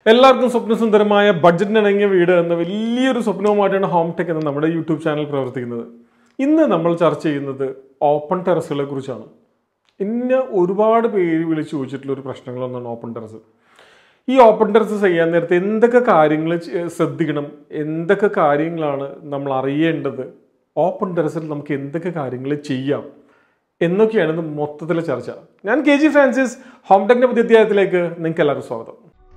എല്ലാവർക്കും സ്വപ്നസുന്ദരമായ ബഡ്ജറ്റിനിണങ്ങിയ വീട് എന്ന വലിയൊരു സ്വപ്നവുമായിട്ടാണ് ഹോം ടെക് എന്ന നമ്മുടെ യൂട്യൂബ് ചാനൽ പ്രവർത്തിക്കുന്നത് ഇന്ന് നമ്മൾ ചർച്ച ചെയ്യുന്നത് ഓപ്പൺ ടെറസുകളെ കുറിച്ചാണ് ഇന്ന് ഒരുപാട് പേര് വിളിച്ച് ചോദിച്ചിട്ടുള്ള ഒരു പ്രശ്നങ്ങളൊന്നാണ് ഓപ്പൺ ടെറസ് ഈ ഓപ്പൺ ടെറസ് ചെയ്യാൻ നേരത്തെ എന്തൊക്കെ കാര്യങ്ങൾ ചെ- ശ്രദ്ധിക്കണം എന്തൊക്കെ കാര്യങ്ങളാണ് നമ്മൾ അറിയേണ്ടത് ഓപ്പൺ ടെറസിൽ നമുക്ക് എന്തൊക്കെ കാര്യങ്ങൾ ചെയ്യാം എന്നൊക്കെയാണ് ഇന്ന് മൊത്തത്തിലെ ചർച്ച ഞാൻ കെ ജി ഫ്രാൻസിസ് ഹോം ടെക്കിന്റെ പുതിയ അധ്യായത്തിലേക്ക് നിങ്ങൾക്ക് എല്ലാവർക്കും സ്വാഗതം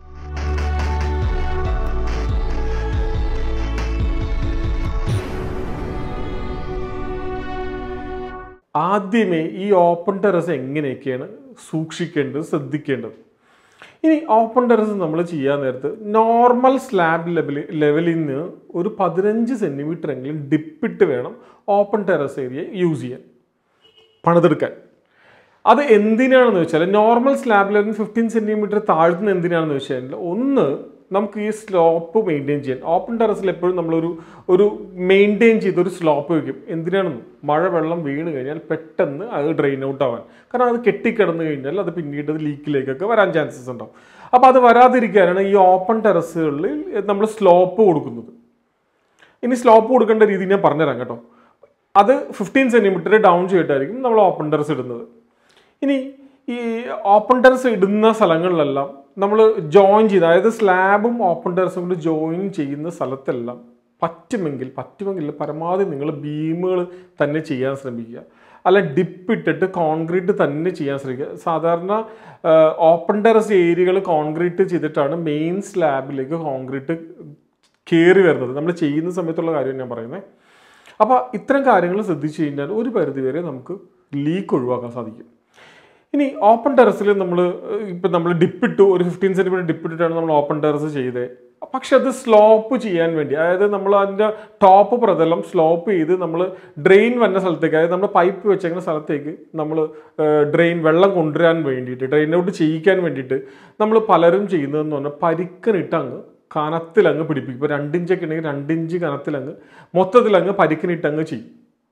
ആദ്യമേ ഈ ഓപ്പൺ ടെറസ് എങ്ങനെയൊക്കെയാണ് സൂക്ഷിക്കേണ്ടത് ശ്രദ്ധിക്കേണ്ടത് ഇനി ഓപ്പൺ ടെറസ് നമ്മൾ ചെയ്യാൻ നേരത്ത് നോർമൽ സ്ലാബ് ലെവലിൽ ലെവലിൽ നിന്ന് ഒരു പതിനഞ്ച് സെൻറ്റിമീറ്റർ എങ്കിലും ഡിപ്പിട്ട് വേണം ഓപ്പൺ ടെറസ് ഏരിയ യൂസ് ചെയ്യാൻ പണിതെടുക്കാൻ അത് എന്തിനാണെന്ന് വെച്ചാൽ നോർമൽ സ്ലാബ് ലെവലിൽ ഫിഫ്റ്റീൻ സെൻറ്റിമീറ്റർ താഴ്ത്തുന്ന എന്തിനാണെന്ന് വെച്ചാൽ ഒന്ന് നമുക്ക് ഈ സ്ലോപ്പ് മെയിൻറ്റെയിൻ ചെയ്യാൻ ഓപ്പൺ ടെറസിൽ എപ്പോഴും നമ്മളൊരു ഒരു മെയിൻറ്റെയിൻ ചെയ്ത് ഒരു സ്ലോപ്പ് വയ്ക്കും എന്തിനാണെന്ന് മഴ വെള്ളം വീണ് കഴിഞ്ഞാൽ പെട്ടെന്ന് അത് ഡ്രെയിൻ ഔട്ട് ആവാൻ കാരണം അത് കെട്ടിക്കിടന്നു കഴിഞ്ഞാൽ അത് പിന്നീട് ലീക്കിലേക്കൊക്കെ വരാൻ ചാൻസസ് ഉണ്ടാവും അപ്പോൾ അത് വരാതിരിക്കാനാണ് ഈ ഓപ്പൺ ടെറസുകളിൽ നമ്മൾ സ്ലോപ്പ് കൊടുക്കുന്നത് ഇനി സ്ലോപ്പ് കൊടുക്കേണ്ട രീതി ഞാൻ പറഞ്ഞുതരാം കേട്ടോ അത് ഫിഫ്റ്റീൻ സെൻറ്റിമീറ്റർ ഡൗൺ ചെയ്തിട്ടായിരിക്കും നമ്മൾ ഓപ്പൺ ടെറസ് ഇടുന്നത് ഇനി ഈ ഓപ്പൺ ടെറസ് ഇടുന്ന സ്ഥലങ്ങളിലെല്ലാം നമ്മൾ ജോയിൻ ചെയ്ത് അതായത് സ്ലാബും ഓപ്പൺ ടെറസും കൂടി ജോയിൻ ചെയ്യുന്ന സ്ഥലത്തെല്ലാം പറ്റുമെങ്കിൽ പറ്റുമെങ്കിൽ പരമാവധി നിങ്ങൾ ബീമുകൾ തന്നെ ചെയ്യാൻ ശ്രമിക്കുക അല്ല ഡിപ്പ് ഇട്ടിട്ട് കോൺക്രീറ്റ് തന്നെ ചെയ്യാൻ ശ്രമിക്കുക സാധാരണ ഓപ്പൺ ടെറസ് ഏരിയകൾ കോൺക്രീറ്റ് ചെയ്തിട്ടാണ് മെയിൻ സ്ലാബിലേക്ക് കോൺക്രീറ്റ് കയറി വരുന്നത് നമ്മൾ ചെയ്യുന്ന സമയത്തുള്ള കാര്യം ഞാൻ പറയുന്നത് അപ്പോൾ ഇത്തരം കാര്യങ്ങൾ ശ്രദ്ധിച്ചു കഴിഞ്ഞാൽ ഒരു പരിധി വരെ നമുക്ക് ലീക്ക് ഒഴിവാക്കാൻ സാധിക്കും ഇനി ഓപ്പൺ ടെറസിൽ നമ്മൾ ഇപ്പം നമ്മൾ ഡിപ്പിട്ടു ഒരു ഫിഫ്റ്റീൻ സെൻറ്റിമീറ്റർ ഡിപ്പിട്ടിട്ടാണ് നമ്മൾ ഓപ്പൺ ടെറസ് ചെയ്തത് പക്ഷെ അത് സ്ലോപ്പ് ചെയ്യാൻ വേണ്ടി അതായത് നമ്മൾ അതിൻ്റെ ടോപ്പ് പ്രതലം സ്ലോപ്പ് ചെയ്ത് നമ്മൾ ഡ്രെയിൻ വന്ന സ്ഥലത്തേക്ക് അതായത് നമ്മൾ പൈപ്പ് വെച്ചേക്കുന്ന സ്ഥലത്തേക്ക് നമ്മൾ ഡ്രെയിൻ വെള്ളം കൊണ്ടുവരാൻ വേണ്ടിയിട്ട് ഡ്രെയിൻ ഔട്ട് ചെയ്യിക്കാൻ വേണ്ടിയിട്ട് നമ്മൾ പലരും ചെയ്യുന്നതെന്ന് പറഞ്ഞാൽ പരിക്കനിട്ട് അങ്ങ് കനത്തിലങ്ങ് പിടിപ്പിക്കും ഇപ്പോൾ രണ്ടിഞ്ചൊക്കെ ഉണ്ടെങ്കിൽ രണ്ടിഞ്ച് കനത്തിലങ്ങ് മൊത്തത്തിലങ്ങ് പരിക്കനിട്ടങ്ങ് ചെയ്യും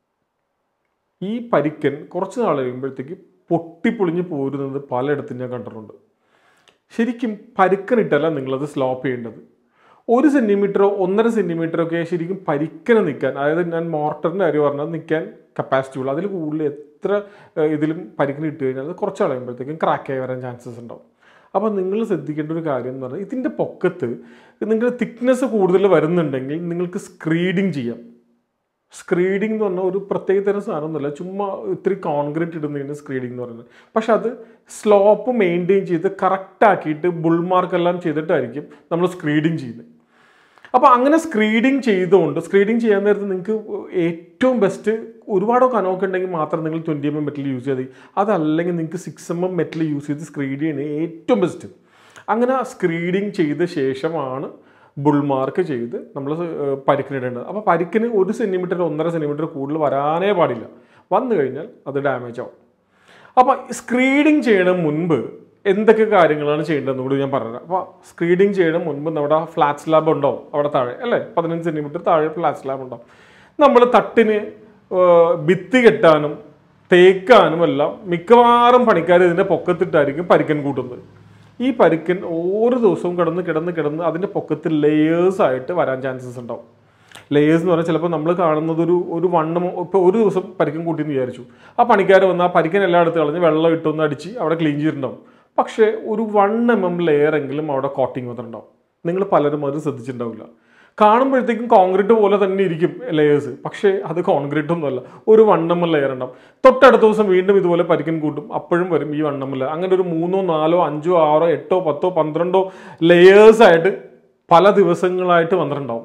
ഈ പരിക്കൻ കുറച്ച് നാൾ കഴിയുമ്പോഴത്തേക്ക് പൊട്ടിപ്പൊളിഞ്ഞ് പോരുന്നത് പലയിടത്തും ഞാൻ കണ്ടിട്ടുണ്ട് ശരിക്കും പരിക്കനിട്ടല്ല നിങ്ങളത് സ്ലോപ്പ് ചെയ്യേണ്ടത് ഒരു സെൻറ്റിമീറ്ററോ ഒന്നര സെൻറ്റിമീറ്ററോ ഒക്കെ ശരിക്കും പരിക്കനെ നിൽക്കാൻ അതായത് ഞാൻ മോർട്ടറിൻ്റെ കാര്യം പറഞ്ഞാൽ നിൽക്കാൻ കപ്പാസിറ്റി ഉള്ളൂ അതിൽ കൂടുതൽ എത്ര ഏഹ്, ഇതിലും പരിക്കിന് ഇട്ട് കഴിഞ്ഞാൽ അത് കുറച്ച് കളയുമ്പോഴത്തേക്കും ക്രാക്കായി വരാൻ ചാൻസസ് ഉണ്ടാവും അപ്പോൾ നിങ്ങൾ ശ്രദ്ധിക്കേണ്ട ഒരു കാര്യം എന്ന് പറഞ്ഞാൽ ഇതിൻ്റെ പൊക്കത്ത് നിങ്ങളുടെ തിക്നെസ് കൂടുതൽ വരുന്നുണ്ടെങ്കിൽ നിങ്ങൾക്ക് സ്ക്രീഡിങ് ചെയ്യാം സ്ക്രീഡിംഗ് എന്ന് പറഞ്ഞാൽ ഒരു പ്രത്യേക തരം സാധനമൊന്നുമല്ല ചുമ്മാ ഇത്തിരി കോൺക്രീറ്റ് ഇടുന്നതിന് സ്ക്രീഡിംഗ് എന്ന് പറയുന്നത് പക്ഷെ അത് സ്ലോപ്പ് മെയിൻറ്റെയിൻ ചെയ്ത് കറക്റ്റ് ആക്കിയിട്ട് ബുൾമാർക്ക് എല്ലാം ചെയ്തിട്ടായിരിക്കും നമ്മൾ സ്ക്രീഡിംഗ് ചെയ്യുന്നത് അപ്പോൾ അങ്ങനെ സ്ക്രീഡിംഗ് ചെയ്തുകൊണ്ട് സ്ക്രീഡിംഗ് ചെയ്യാൻ നേരത്ത് നിങ്ങൾക്ക് ഏറ്റവും ബെസ്റ്റ് ഒരുപാട് കനമൊക്കെ ഉണ്ടെങ്കിൽ മാത്രം നിങ്ങൾ twenty M M metal use ചെയ്താൽ മതി അതല്ലെങ്കിൽ നിങ്ങൾക്ക് six M M metal use ചെയ്ത് സ്ക്രീഡ് ചെയ്യുന്നത് ഏറ്റവും ബെസ്റ്റ് അങ്ങനെ സ്ക്രീഡിങ് ചെയ്ത ശേഷമാണ് ബുൾമാർക്ക് ചെയ്ത് നമ്മൾ പരിക്കിനിടേണ്ടത് അപ്പോൾ പരിക്കിന് ഒരു സെൻറ്റിമീറ്റർ ഒന്നര സെൻറ്റിമീറ്റർ കൂടുതൽ വരാനേ പാടില്ല വന്നു കഴിഞ്ഞാൽ അത് ഡാമേജ് ആവും അപ്പോൾ സ്ക്രീഡിങ് ചെയ്യണ മുൻപ് എന്തൊക്കെ കാര്യങ്ങളാണ് ചെയ്യേണ്ടതെന്ന് കൂടി ഞാൻ പറഞ്ഞുതരാം അപ്പോൾ സ്ക്രീഡിങ് ചെയ്യണ മുൻപ് നമ്മുടെ ഫ്ലാറ്റ് സ്ലാബ് ഉണ്ടാവും അവിടെ താഴെ അല്ലേ പതിനഞ്ച് സെൻറ്റിമീറ്റർ താഴെ ഫ്ലാറ്റ് സ്ലാബ് ഉണ്ടാവും നമ്മൾ തട്ടിന് ഏർ, ഭിത്തി കെട്ടാനും തേക്കാനും എല്ലാം മിക്കവാറും പണിക്കാർ ഇതിൻ്റെ പൊക്കത്തിട്ടായിരിക്കും പരിക്കൻ കൂട്ടുന്നത് ഈ പരിക്കൻ ഓരോ ദിവസവും കിടന്ന് കിടന്ന് കിടന്ന് അതിൻ്റെ പൊക്കത്ത് ലെയേഴ്സ് ആയിട്ട് വരാൻ ചാൻസസ് ഉണ്ടാവും ലെയേഴ്സ് എന്ന് പറഞ്ഞാൽ ചിലപ്പോൾ നമ്മൾ കാണുന്നത് ഒരു ഒരു വണ്ണം ഇപ്പോൾ ഒരു ദിവസം പരിക്കൻ കൂട്ടിയെന്ന് വിചാരിച്ചു ആ പണിക്കാർ വന്ന് ആ പരിക്കൻ എല്ലാം എടുത്ത് കളഞ്ഞ് വെള്ളം ഇട്ടൊന്ന് അടിച്ച് അവിടെ ക്ലീൻ ചെയ്തിട്ടുണ്ടാവും പക്ഷേ ഒരു വൺ എം എം ലെയർ എങ്കിലും അവിടെ കോട്ടിങ് വന്നിട്ടുണ്ടാവും നിങ്ങൾ പലരും അത് ശ്രദ്ധിച്ചിട്ടുണ്ടാവില്ല കാണുമ്പോഴത്തേക്കും കോൺക്രീറ്റ് പോലെ തന്നെ ഇരിക്കും ലെയേഴ്സ് പക്ഷേ അത് കോൺക്രീറ്റ് ഒന്നുമല്ല ഒരു വൺ എം എൽ ലെയർ ഉണ്ടാവും തൊട്ടടുത്ത ദിവസം വീണ്ടും ഇതുപോലെ പരിക്കൻ കൂട്ടും അപ്പോഴും വരും ഈ വൺ എം എൽ അങ്ങനെ ഒരു മൂന്നോ നാലോ അഞ്ചോ ആറോ എട്ടോ പത്തോ പന്ത്രണ്ടോ ലെയേഴ്സ് ആയിട്ട് പല ദിവസങ്ങളായിട്ട് വന്നിട്ടുണ്ടാവും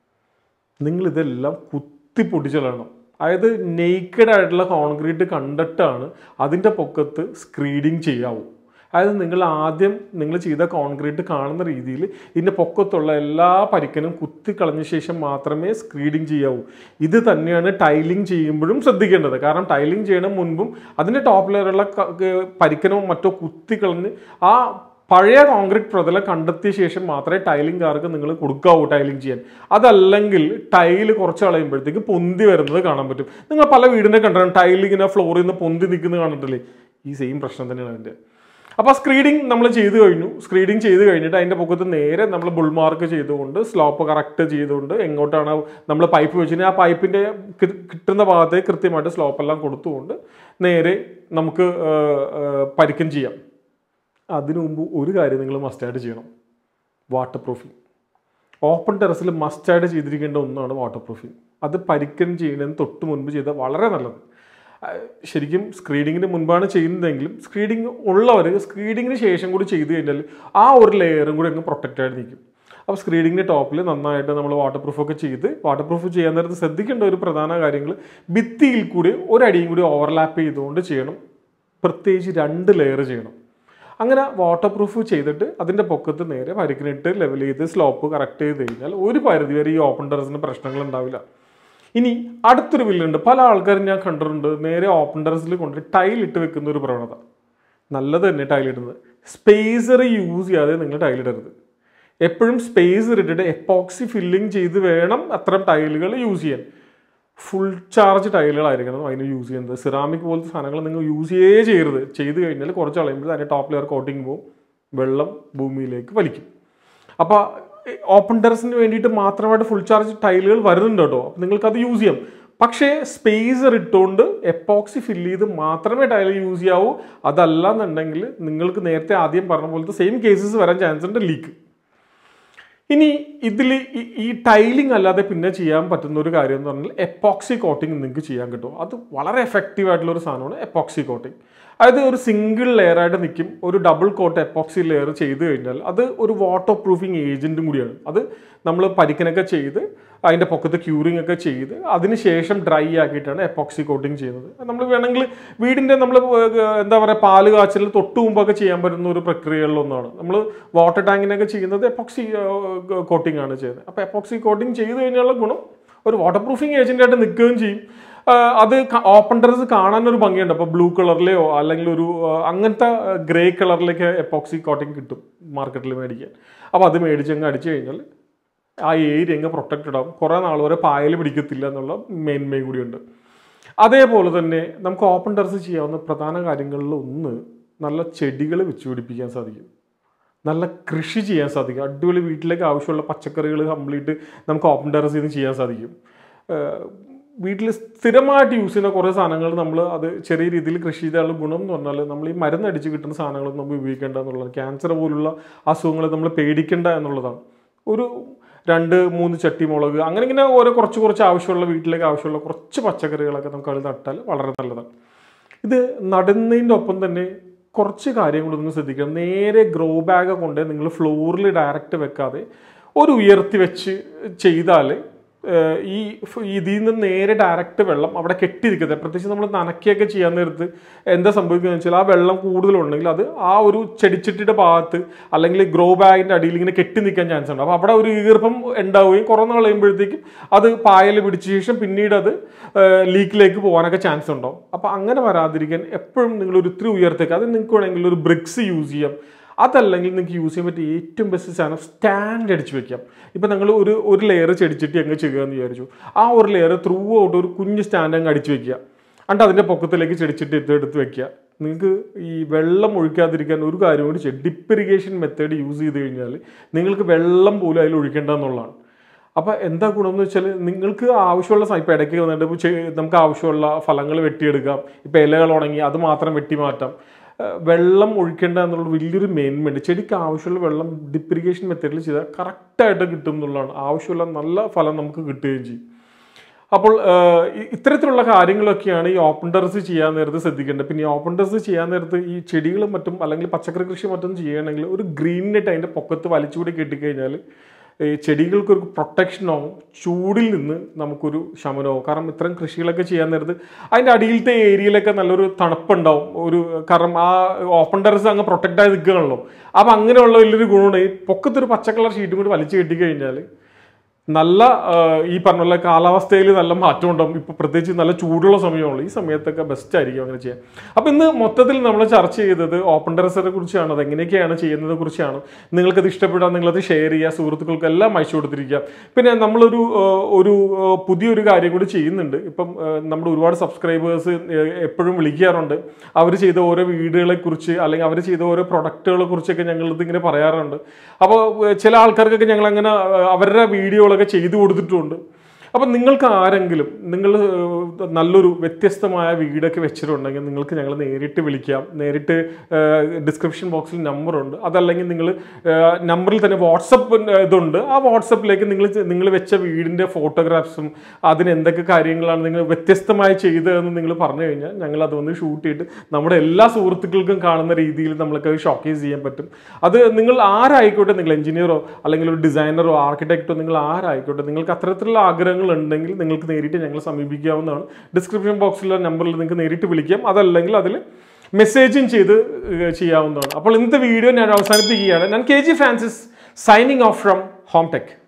നിങ്ങൾ ഇതെല്ലാം കുത്തി പൊട്ടിച്ചളയണം അതായത് നെയ്ക്കഡ് ആയിട്ടുള്ള കോൺക്രീറ്റ് കണ്ടിട്ടാണ് അതിൻ്റെ പൊക്കത്ത് സ്ക്രീഡിങ് ചെയ്യാവൂ അതായത് നിങ്ങൾ ആദ്യം നിങ്ങൾ ചെയ്ത കോൺക്രീറ്റ് കാണുന്ന രീതിയിൽ ഇതിൻ്റെ പൊക്കത്തുള്ള എല്ലാ പരിക്കനും കുത്തി കളഞ്ഞ ശേഷം മാത്രമേ സ്ക്രീഡിങ് ചെയ്യാവൂ ഇത് തന്നെയാണ് ടൈലിംഗ് ചെയ്യുമ്പോഴും ശ്രദ്ധിക്കേണ്ടത് കാരണം ടൈലിംഗ് ചെയ്യണം മുൻപും അതിൻ്റെ ടോപ്പ് ലെയറുള്ള ക- ക- പരിക്കനോ മറ്റോ കുത്തി കളഞ്ഞ് ആ പഴയ കോൺക്രീറ്റ് പ്രതലം കണ്ടെത്തിയ ശേഷം മാത്രമേ ടൈലിംഗ് കാർക്ക് നിങ്ങൾ കൊടുക്കാവൂ ടൈലിംഗ് ചെയ്യാൻ അതല്ലെങ്കിൽ ടൈല് കുറച്ച് കളയുമ്പോഴത്തേക്ക് പൊന്തി വരുന്നത് കാണാൻ പറ്റും നിങ്ങൾ പല വീടിനെ കണ്ടിട്ടുണ്ട് ടൈലിങ്ങനെ ഫ്ലോറിൽ നിന്ന് പൊന്തി നിൽക്കുന്നത് കണ്ടിട്ടില്ലേ ഈ സെയിം പ്രശ്നം തന്നെയാണ് അതിൻ്റെ അപ്പോൾ സ്ക്രീഡിങ് നമ്മൾ ചെയ്ത് കഴിഞ്ഞു സ്ക്രീഡിങ് ചെയ്ത് കഴിഞ്ഞിട്ട് അതിൻ്റെ പൊക്കത്ത് നേരെ നമ്മൾ ബുൾമാർക്ക് ചെയ്തുകൊണ്ട് സ്ലോപ്പ് കറക്റ്റ് ചെയ്തുകൊണ്ട് എങ്ങോട്ടാണ് നമ്മൾ പൈപ്പ് വെച്ചിട്ട് ആ പൈപ്പിൻ്റെ കിട്ടുന്ന ഭാഗത്തേക്ക് കൃത്യമായിട്ട് സ്ലോപ്പ് എല്ലാം കൊടുത്തുകൊണ്ട് നേരെ നമുക്ക് ആ, ആ, പരിക്കം ചെയ്യാം അതിനു മുമ്പ് ഒരു കാര്യം നിങ്ങൾ മസ്റ്റായിട്ട് ചെയ്യണം വാട്ടർ പ്രൂഫിങ് ഓപ്പൺ ടെറസിൽ മസ്റ്റായിട്ട് ചെയ്തിരിക്കേണ്ട ഒന്നാണ് വാട്ടർ പ്രൂഫിങ് അത് പരിക്കൻ ചെയ്യുന്നതിന് തൊട്ട് മുൻപ് ചെയ്താൽ വളരെ നല്ലത് ആ, ശരിക്കും സ്ക്രീഡിങ്ങിന് മുൻപാണ് ചെയ്യുന്നതെങ്കിലും സ്ക്രീഡിങ് ഉള്ളവർ സ്ക്രീഡിങ്ങിന് ശേഷം കൂടി ചെയ്ത് കഴിഞ്ഞാൽ ആ ഒരു ലെയറും കൂടി അങ്ങ് പ്രൊട്ടക്റ്റ് ആയിട്ട് നിൽക്കും അപ്പോൾ സ്ക്രീഡിങ്ങിൻ്റെ ടോപ്പിൽ നന്നായിട്ട് നമ്മൾ വാട്ടർ പ്രൂഫൊക്കെ ചെയ്ത് വാട്ടർ പ്രൂഫ് ചെയ്യാൻ നേരത്ത് ശ്രദ്ധിക്കേണ്ട ഒരു പ്രധാന കാര്യങ്ങൾ ഭിത്തിയിൽ കൂടി ഒരടിയും കൂടി ഓവർലാപ്പ് ചെയ്തുകൊണ്ട് ചെയ്യണം പ്രത്യേകിച്ച് രണ്ട് ലെയർ ചെയ്യണം അങ്ങനെ വാട്ടർ പ്രൂഫ് ചെയ്തിട്ട് അതിൻ്റെ പൊക്കത്ത് നേരെ പരിക്കിനിട്ട് ലെവൽ ചെയ്ത് സ്ലോപ്പ് കറക്റ്റ് ചെയ്ത് കഴിഞ്ഞാൽ ഒരു പരിധി വരെ ഈ ഓപ്പൺ ടെറസിന് പ്രശ്നങ്ങൾ ഉണ്ടാവില്ല ഇനി അടുത്തൊരു വില്ലുണ്ട് പല ആൾക്കാരും ഞാൻ കണ്ടിട്ടുണ്ട് നേരെ ഓപ്പൺ ടെറസിൽ കൊണ്ട് ടൈൽ ഇട്ട് വെക്കുന്ന ഒരു പ്രവണത നല്ലത് തന്നെ ടൈൽ ഇടുന്നത് സ്പേസർ യൂസ് ചെയ്യാതെ നിങ്ങൾ ടൈൽ ഇടരുത് എപ്പോഴും സ്പേസ് ഇട്ടിട്ട് എപ്പോക്സി ഫില്ലിംഗ് ചെയ്ത് വേണം അത്തരം ടൈലുകൾ യൂസ് ചെയ്യാൻ ഫുൾ ചാർജ് ടൈലുകളായിരിക്കണം അതിന് യൂസ് ചെയ്യുന്നത് സിറാമിക് പോലത്തെ സാധനങ്ങൾ നിങ്ങൾ യൂസ് ചെയ്യേ ചെയ്യരുത് ചെയ്ത് കഴിഞ്ഞാൽ കുറച്ച് കളയുമ്പോൾ അതിൻ്റെ ടോപ്പ് ലെയർ കോട്ടിങ് പോവും വെള്ളം ഭൂമിയിലേക്ക് വലിക്കും അപ്പോൾ ഓപ്പൺ ടെറസിന് വേണ്ടിയിട്ട് മാത്രമായിട്ട് ഫുൾ ചാർജ് ടൈലുകൾ വരുന്നുണ്ട് കേട്ടോ അപ്പോൾ നിങ്ങൾക്ക് അത് യൂസ് ചെയ്യാം പക്ഷേ സ്പേസർ ഇട്ടുകൊണ്ട് എപ്പോക്സി ഫില്ല് ചെയ്ത് മാത്രമേ ടൈൽ യൂസ് ചെയ്യാവൂ അതല്ല എന്നുണ്ടെങ്കിൽ നിങ്ങൾക്ക് നേരത്തെ ആദ്യം പറഞ്ഞ പോലത്തെ സെയിം കേസസ് വരാൻ ചാൻസ് ഉണ്ട് ലീക്ക് ഇനി ഇതിൽ ഈ ടൈലിംഗ് അല്ലാതെ പിന്നെ ചെയ്യാൻ പറ്റുന്ന ഒരു കാര്യം എന്ന് പറഞ്ഞാൽ എപ്പോക്സി കോട്ടിംഗ് നിങ്ങൾക്ക് ചെയ്യാൻ കിട്ടും അത് വളരെ എഫക്റ്റീവ് ആയിട്ടുള്ള ഒരു സാധനമാണ് എപ്പോക്സി കോട്ടിംഗ് അതായത് ഒരു സിംഗിൾ ലെയർ ആയിട്ട് നിൽക്കും ഒരു ഡബിൾ കോട്ട് എപ്പോക്സി ലെയർ ചെയ്ത് കഴിഞ്ഞാൽ അത് ഒരു വാട്ടർ പ്രൂഫിങ് ഏജന്റും കൂടിയാണ് അത് നമ്മൾ പരിക്കനൊക്കെ ചെയ്ത് അതിൻ്റെ പൊക്കത്ത് ക്യൂറിംഗ് ഒക്കെ ചെയ്ത് അതിനുശേഷം ഡ്രൈ ആക്കിയിട്ടാണ് എപ്പോക്സി കോട്ടിംഗ് ചെയ്യുന്നത് നമ്മൾ വേണമെങ്കിൽ വീടിൻ്റെ നമ്മൾ എന്താ പറയുക പാല് കാച്ചൽ തൊട്ട് മുമ്പൊക്കെ ചെയ്യാൻ പറ്റുന്ന ഒരു പ്രക്രിയകളിലൊന്നാണ് നമ്മൾ വാട്ടർ ടാങ്കിനൊക്കെ ചെയ്യുന്നത് എപ്പോക്സി കോട്ടിംഗ് ആണ് ചെയ്യുന്നത് അപ്പോൾ എപ്പോക്സി കോട്ടിംഗ് ചെയ്ത് കഴിഞ്ഞാലുള്ള ഗുണം ഒരു വാട്ടർ പ്രൂഫിങ് ഏജൻ്റായിട്ട് നിൽക്കുകയും ചെയ്യും ആ, അത് ഓപ്പൺ ടെറസ് കാണാൻ ഒരു ഭംഗിയുണ്ട് അപ്പോൾ ബ്ലൂ കളറിലെയോ അല്ലെങ്കിൽ ഒരു ആ, അങ്ങനത്തെ ഗ്രേ കളറിലേക്ക് എപ്പോക്സി കോട്ടിംഗ് കിട്ടും മാർക്കറ്റിൽ മേടിക്കാൻ അപ്പോൾ അത് മേടിച്ചങ്ങ് അടിച്ചു കഴിഞ്ഞാൽ ആ ഏരിയ അങ്ങ് പ്രൊട്ടക്റ്റഡ് ആവും കുറേ നാൾ വരെ പായൽ പിടിക്കത്തില്ല എന്നുള്ള മേന്മയും കൂടിയുണ്ട് അതേപോലെ തന്നെ നമുക്ക് ഓപ്പൺ ടെറസ് ചെയ്യാവുന്ന പ്രധാന കാര്യങ്ങളിൽ ഒന്ന് നല്ല ചെടികൾ വെച്ച് പിടിപ്പിക്കാൻ സാധിക്കും നല്ല കൃഷി ചെയ്യാൻ സാധിക്കും അടിപൊളി വീട്ടിലേക്ക് ആവശ്യമുള്ള പച്ചക്കറികൾ കംപ്ലീറ്റ് നമുക്ക് ഓപ്പൺ ടെറസിൽ നിന്ന് ചെയ്യാൻ സാധിക്കും വീട്ടിൽ സ്ഥിരമായിട്ട് യൂസ് ചെയ്യുന്ന കുറേ സാധനങ്ങൾ നമ്മൾ അത് ചെറിയ രീതിയിൽ കൃഷി ചെയ്താലുള്ള ഗുണം എന്ന് പറഞ്ഞാൽ നമ്മൾ ഈ മരുന്നടിച്ച് കിട്ടുന്ന സാധനങ്ങൾ നമ്മൾ ഉപയോഗിക്കേണ്ട എന്നുള്ളതാണ് ക്യാൻസർ പോലുള്ള അസുഖങ്ങൾ നമ്മൾ പേടിക്കേണ്ട എന്നുള്ളതാണ് ഒരു രണ്ട് മൂന്ന് ചട്ടി മുളക് അങ്ങനെ ഇങ്ങനെ ഓരോ കുറച്ച് കുറച്ച് ആവശ്യമുള്ള വീട്ടിലേക്ക് ആവശ്യമുള്ള കുറച്ച് പച്ചക്കറികളൊക്കെ നമുക്ക് അതിൽ നട്ടാൽ വളരെ നല്ലതാണ് ഇത് നടുന്നതിൻ്റെ ഒപ്പം തന്നെ കുറച്ച് കാര്യങ്ങൾ നിങ്ങൾ ശ്രദ്ധിക്കണം നേരെ ഗ്രോ ബാഗ് കൊണ്ട് നിങ്ങൾ ഫ്ലോറിൽ ഡയറക്റ്റ് വെക്കാതെ ഒരു ഉയർത്തി വെച്ച് ചെയ്താൽ ഏഹ്, ഈ ഫ് ഇതിൽ നിന്ന് നേരെ ഡയറക്റ്റ് വെള്ളം അവിടെ കെട്ടിയിരിക്കുന്നത് പ്രത്യേകിച്ച് നമ്മൾ നനയ്ക്കുകയൊക്കെ ചെയ്യാൻ നേരത്ത് എന്താ സംഭവിക്കുന്നത് വെച്ചാൽ ആ വെള്ളം കൂടുതലുണ്ടെങ്കിൽ അത് ആ ഒരു ചെടിച്ചട്ടിയുടെ ഭാഗത്ത് അല്ലെങ്കിൽ ഗ്രോ ബാഗിൻ്റെ അടിയിൽ ഇങ്ങനെ കെട്ടി നിൽക്കാൻ ചാൻസ് ഉണ്ട് അപ്പോൾ അവിടെ ഒരു ഈർപ്പം ഉണ്ടാവുകയും കുറേ നാൾ കഴിയുമ്പോഴത്തേക്കും അത് പായൽ പിടിച്ച ശേഷം പിന്നീട് അത് ലീക്കിലേക്ക് പോകാനൊക്കെ ചാൻസ് ഉണ്ടാവും അപ്പോൾ അങ്ങനെ വരാതിരിക്കാൻ എപ്പോഴും നിങ്ങൾ ഒരു ഇത്തിരി ഉയർത്തേക്ക് അത് നിങ്ങൾക്ക് വേണമെങ്കിൽ ഒരു ബ്രിക്സ് യൂസ് ചെയ്യാം അതല്ലെങ്കിൽ നിങ്ങൾക്ക് യൂസ് ചെയ്യാൻ പറ്റിയ ഏറ്റവും ബെസ്റ്റ് സാധനം സ്റ്റാൻഡ് അടിച്ച് വെക്കാം ഇപ്പം നിങ്ങൾ ഒരു ഒരു ലെയർ ചെടിച്ചിട്ട് അങ്ങ് ചെയ്യുക എന്ന് വിചാരിച്ചു ആ ഒരു ലെയർ ത്രൂ ഔട്ട് ഒരു കുഞ്ഞ് സ്റ്റാൻഡ് അങ്ങ് അടിച്ച് വെക്കുക എന്നിട്ട് അതിൻ്റെ പൊക്കത്തിലേക്ക് ചെടിച്ചിട്ട് എടുത്ത് എടുത്ത് വെക്കുക നിങ്ങൾക്ക് ഈ വെള്ളം ഒഴിക്കാതിരിക്കാൻ ഒരു കാര്യം കൂടി ചെയ്യും ഡിപ്പ് ഇറിഗേഷൻ മെത്തേഡ് യൂസ് ചെയ്ത് കഴിഞ്ഞാൽ നിങ്ങൾക്ക് വെള്ളം പോലും അതിൽ ഒഴിക്കേണ്ട എന്നുള്ളതാണ് അപ്പോൾ എന്താ ഗുണം എന്ന് വെച്ചാൽ നിങ്ങൾക്ക് ആവശ്യമുള്ള സ- ഇപ്പോൾ ഇടയ്ക്ക് വന്നിട്ട് ഇപ്പോൾ ചെ- നമുക്ക് ആവശ്യമുള്ള ഫലങ്ങൾ വെട്ടിയെടുക്കാം ഇപ്പോൾ ഇലകൾ ഉണങ്ങി അത് മാത്രം വെട്ടി മാറ്റാം ഏഹ് വെള്ളം ഒഴിക്കേണ്ട എന്നുള്ള വലിയൊരു മേന്മയുണ്ട് ചെടിക്ക് ആവശ്യമുള്ള വെള്ളം ഡിപ്രിഗേഷൻ മെത്തേഡിൽ ചെയ്താൽ കറക്റ്റായിട്ട് കിട്ടും എന്നുള്ളതാണ് ആവശ്യമുള്ള നല്ല ഫലം നമുക്ക് കിട്ടുകയും ചെയ്യും അപ്പോൾ ഏഹ്, ഇ- ഇത്തരത്തിലുള്ള കാര്യങ്ങളൊക്കെയാണ് ഈ ഓപ്പൺ ടെറസ് ചെയ്യാൻ നേരത്ത് ശ്രദ്ധിക്കേണ്ടത് പിന്നെ ഈ ഓപ്പൺ ടെറസ് ചെയ്യാൻ നേരത്ത് ഈ ചെടികളും മറ്റും അല്ലെങ്കിൽ പച്ചക്കറി കൃഷി മറ്റും ചെയ്യണമെങ്കിൽ ഒരു ഗ്രീൻ നെറ്റ് അതിൻ്റെ പൊക്കത്ത് വലിച്ചുകൂടി കെട്ടിക്കഴിഞ്ഞാൽ ഈ ചെടികൾക്കൊരു പ്രൊട്ടക്ഷനാവും ചൂടിൽ നിന്ന് നമുക്കൊരു ശമനമാവും കാരണം ഇത്തരം കൃഷികളൊക്കെ ചെയ്യാൻ നേരത്ത് അതിൻ്റെ അടിയിലത്തെ ഏരിയയിലൊക്കെ നല്ലൊരു തണുപ്പുണ്ടാവും ഒരു കാരണം ആ ഓപ്പൺ ടെറസ് അങ്ങ് പ്രൊട്ടക്റ്റ് ആയി നിൽക്കുകയാണല്ലോ അപ്പം അങ്ങനെയുള്ള വലിയൊരു ഗുണമാണ് ഈ പൊക്കത്തൊരു പച്ച കളർ ഷീറ്റും കൂടി വലിച്ചു കെട്ടിക്കഴിഞ്ഞാൽ നല്ല ആ, ഈ പറഞ്ഞ പോലെ കാലാവസ്ഥയിൽ നല്ല മാറ്റം ഉണ്ടാവും ഇപ്പൊ പ്രത്യേകിച്ച് നല്ല ചൂടുള്ള സമയമുള്ളൂ ഈ സമയത്തൊക്കെ ബെസ്റ്റ് ആയിരിക്കും അങ്ങനെ ചെയ്യാൻ അപ്പൊ ഇന്ന് മൊത്തത്തിൽ നമ്മൾ ചർച്ച ചെയ്തത് ഓപ്പൺ ടെറസിനെ കുറിച്ചാണ് അത് എങ്ങനെയൊക്കെയാണ് ചെയ്യുന്നതിനെ കുറിച്ചാണ് നിങ്ങൾക്കത് ഇഷ്ടപ്പെടാൻ നിങ്ങളത് ഷെയർ ചെയ്യുക സുഹൃത്തുക്കൾക്ക് എല്ലാം അയച്ചു കൊടുത്തിരിക്കുക പിന്നെ നമ്മളൊരു ആ, ഒരു ആ, പുതിയൊരു കാര്യം കൂടി ചെയ്യുന്നുണ്ട് ഇപ്പം ആ, നമ്മുടെ ഒരുപാട് സബ്സ്ക്രൈബേഴ്സ് എപ്പോഴും വിളിക്കാറുണ്ട് അവർ ചെയ്ത ഓരോ വീഡിയോകളെ കുറിച്ച് അല്ലെങ്കിൽ അവർ ചെയ്ത ഓരോ പ്രൊഡക്റ്റുകളെ കുറിച്ചൊക്കെ ഞങ്ങൾ ഇതിങ്ങനെ പറയാറുണ്ട് അപ്പോൾ ചില ആൾക്കാർക്കൊക്കെ ഞങ്ങൾ അങ്ങനെ അവരുടെ വീഡിയോകളൊക്കെ ചെയ്തു കൊടുത്തിട്ടുണ്ട് അപ്പം നിങ്ങൾക്ക് ആരെങ്കിലും നിങ്ങൾ ഏഹ്, നല്ലൊരു വ്യത്യസ്തമായ വീടൊക്കെ വെച്ചിട്ടുണ്ടെങ്കിൽ നിങ്ങൾക്ക് ഞങ്ങൾ നേരിട്ട് വിളിക്കാം നേരിട്ട് ഡിസ്ക്രിപ്ഷൻ ബോക്സിൽ നമ്പറുണ്ട് അതല്ലെങ്കിൽ നിങ്ങൾ നമ്പറിൽ തന്നെ വാട്സപ്പ് ഇതുണ്ട് ആ വാട്സപ്പിലേക്ക് നിങ്ങൾ നിങ്ങൾ വെച്ച വീടിൻ്റെ ഫോട്ടോഗ്രാഫ്സും അതിന് എന്തൊക്കെ കാര്യങ്ങളാണ് നിങ്ങൾ വ്യത്യസ്തമായി ചെയ്തതെന്ന് നിങ്ങൾ പറഞ്ഞു കഴിഞ്ഞാൽ ഞങ്ങൾ അത് വന്ന് ഷൂട്ട് ചെയ്തിട്ട് നമ്മുടെ എല്ലാ സുഹൃത്തുക്കൾക്കും കാണുന്ന രീതിയിൽ നമ്മൾക്ക് അത് ഷോക്കേസ് ചെയ്യാൻ പറ്റും അത് നിങ്ങൾ ആരായിക്കോട്ടെ നിങ്ങൾ എഞ്ചിനീയറോ അല്ലെങ്കിൽ ഒരു ഡിസൈനറോ ആർക്കിടെക്റ്റോ നിങ്ങൾ ആരായിക്കോട്ടെ നിങ്ങൾക്ക് അത്തരത്തിലുള്ള ആഗ്രഹങ്ങൾ ഉണ്ടെങ്കിൽ നിങ്ങൾക്ക് നേരിട്ട് ഞങ്ങൾ സമീപിക്കാവുന്നതാണ് ഡിസ്ക്രിപ്ഷൻ ബോക്സിലുള്ള നമ്പറിൽ നിങ്ങൾക്ക് നേരിട്ട് വിളിക്കാം അതല്ലെങ്കിൽ അതിൽ മെസ്സേജും ചെയ്ത് ഏഹ്, ചെയ്യാവുന്നതാണ് അപ്പോൾ ഇന്നത്തെ വീഡിയോ ഞാൻ അവസാനിപ്പിക്കുകയാണ് ഞാൻ K G Francis signing off from Home tech